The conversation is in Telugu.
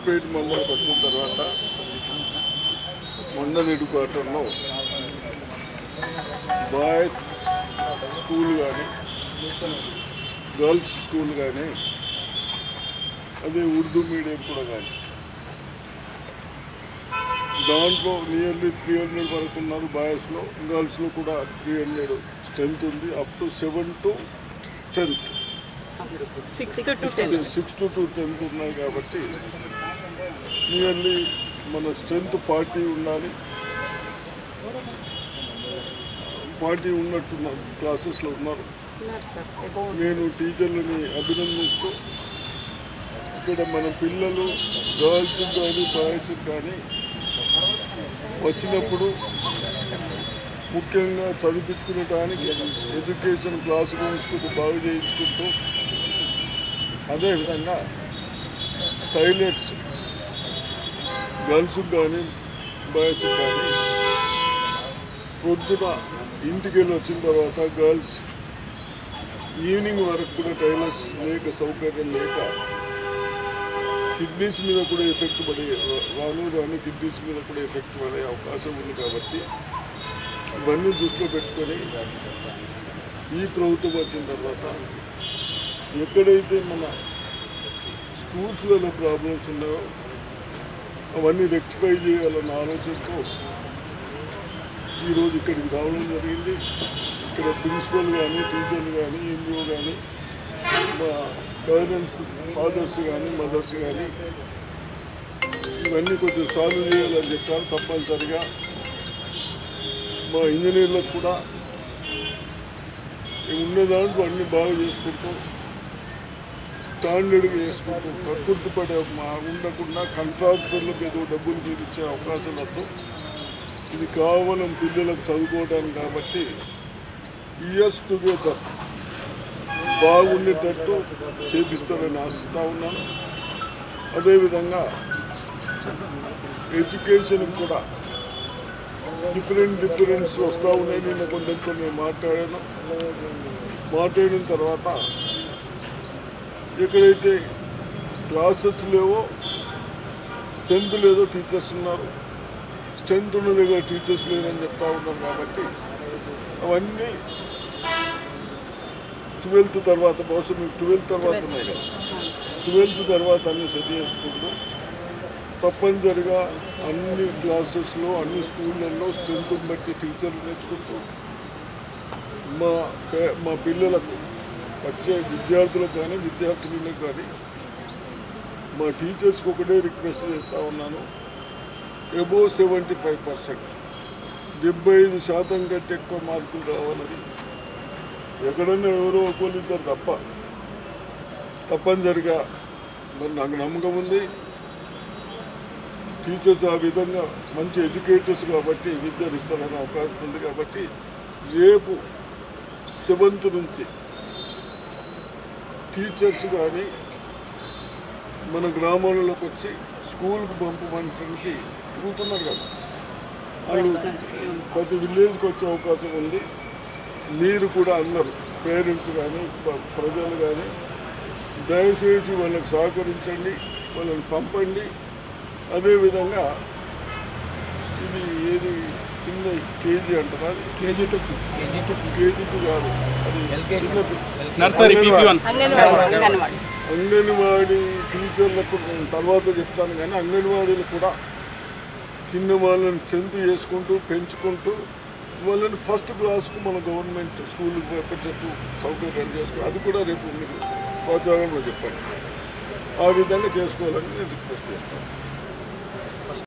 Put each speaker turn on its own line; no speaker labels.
కొత్తపేట మండలం వచ్చిన తర్వాత మండల హెడ్ క్వార్టర్లో బాయ్స్ స్కూల్ కానీ గర్ల్స్ స్కూల్ కానీ అదే ఉర్దూ మీడియం కూడా కానీ దాంట్లో నియర్లీ త్రీ హండ్రెడ్ వరకు ఉన్నారు బాయ్స్లో గర్ల్స్లో కూడా త్రీ హండ్రెడ్ స్ట్రెంత్ ఉంది up to seven to tenth
sixth to tenth
six to two tenth ఉన్నాయి కాబట్టి నియర్లీ మన స్ట్రెంత్ ఫార్టీ ఉండాలి ఫార్టీ ఉన్నట్టున్నారు క్లాసెస్లో ఉన్నారు
ఉన్నారు సార్ అబౌవ్
నేను టీచర్లని అభినందిస్తూ ఇక్కడ మన పిల్లలు గర్ల్స్ కానీ బాయ్స్ కానీ వచ్చినప్పుడు ముఖ్యంగా చదివించుకునేటానికి ఎడ్యుకేషన్ క్లాస్ రూమ్స్ కొద్ది బాగు చేయించుకుంటూ అదేవిధంగా టైలర్స్ గర్ల్స్ కానీ బాయ్స్ కానీ పొద్దున ఇంటికి వెళ్ళి వచ్చిన తర్వాత గర్ల్స్ ఈవినింగ్ వరకు కూడా టైలర్స్ లేక సౌకర్యం లేక కిడ్నీస్ మీద కూడా ఎఫెక్ట్ పడే రాను రాను కిడ్నీస్ మీద కూడా ఎఫెక్ట్ పడే అవకాశం ఉంది కాబట్టి ఇవన్నీ దృష్టిలో పెట్టుకొని ఈ ప్రభుత్వం వచ్చిన తర్వాత ఎక్కడైతే మన స్కూల్స్లలో ప్రాబ్లమ్స్ ఉన్నాయో అవన్నీ రెక్టిఫై చేయాలన్న ఆలోచనతో ఈరోజు ఇక్కడికి రావడం జరిగింది ఇక్కడ ప్రిన్సిపల్ కానీ టీచర్లు కానీ ఎంఈఓ కానీ మా పేరెంట్స్ ఫాదర్స్ కానీ మదర్స్ కానీ ఇవన్నీ కొంచెం సాల్వ్ చేయాలని చెప్పారు తప్పనిసరిగా మా ఇంజనీర్లకు కూడా ఉన్న దాంట్లో అన్ని బాగా చేసుకుంటూ స్టాండర్డ్గా చేసుకుంటూ ప్రకృతి పడే మా ఉండకుండా కాంట్రాక్టర్లకు ఏదో డబ్బులు తీర్చే అవకాశం వద్దు ఇది కేవలం పిల్లలకు చదువుకోవడానికి కాబట్టి ఇయర్స్ టుగెదర్ బాగుండేటట్టు చేపిస్తారని ఆశిస్తూ ఉన్నాను అదేవిధంగా ఎడ్యుకేషన్ కూడా డిఫరెంట్ డిఫరెన్స్ వస్తూ ఉన్నాయి నిన్న కొంచెంతో నేను మాట్లాడాను మాట్లాడిన తర్వాత ఎక్కడైతే క్లాసెస్ లేవో స్ట్రెంత్ లేదో టీచర్స్ ఉన్నారు స్ట్రెంత్ ఉన్న దగ్గర టీచర్స్ లేదని చెప్తా ఉన్నాం కాబట్టి అవన్నీ ట్వెల్త్ తర్వాత బహుశా మీకు ట్వెల్త్ తర్వాత ఉన్నాయి కదా ట్వెల్త్ తర్వాత అన్ని సెట్ చేసుకుంటూ తప్పనిసరిగా అన్ని క్లాసెస్లో అన్ని స్కూళ్ళల్లో స్ట్రెంత్ బట్టి టీచర్లు నేర్చుకుంటూ మా పే- మా పిల్లలకు వచ్చే విద్యార్థులకు కానీ విద్యార్థినులకు కానీ మా టీచర్స్కి ఒకటే రిక్వెస్ట్ చేస్తూ ఉన్నాను ఎబో సెవెంటీ ఫైవ్ పర్సెంట్ డెబ్బై ఐదు శాతం కంటే ఎక్కువ మార్కులు రావాలని ఎక్కడన్నా ఎవరో ఒకళ్ళు ఇద్దరు తప్ప తప్పనిసరిగా మరి నాకు నమ్మకం ఉంది టీచర్స్ ఆ విధంగా మంచి ఎడ్యుకేటర్స్ కాబట్టి విద్యను ఇస్తారనే అవకాశం ఉంది కాబట్టి రేపు సెవెంత్ నుంచి టీచర్స్ కానీ మన గ్రామాలలోకి వచ్చి స్కూల్కి పంపడానికి తిరుగుతున్నారు కదా వాళ్ళు ప్రతి విలేజ్కి వచ్చే అవకాశం ఉంది మీరు కూడా అందరు పేరెంట్స్ కానీ ప- ప్రజలు కానీ దయచేసి వాళ్ళకి సహకరించండి వాళ్ళని పంపండి అదేవిధంగా ఇది ఏది చిన్న కేజీ అంటారా
కేజీ టు
కేజీ కాదు అది చిన్న పి-
nursery PP one
anganwadi anganwadi
anganwadi టీచర్లకు నేను తర్వాత చెప్తాను కానీ అంగన్వాడీలు కూడా చిన్న వాళ్ళని చెంతు చేసుకుంటూ పెంచుకుంటూ వాళ్ళని ఫస్ట్ క్లాస్కు మన గవర్నమెంట్ స్కూల్కి పెట్టేట్టు సౌకర్యాలు చేసుకో అది కూడా రేపు మీరు ప్రచారంలో చెప్పండి ఆ విధంగా చేసుకోవాలని నేను రిక్వెస్ట్ చేస్తాను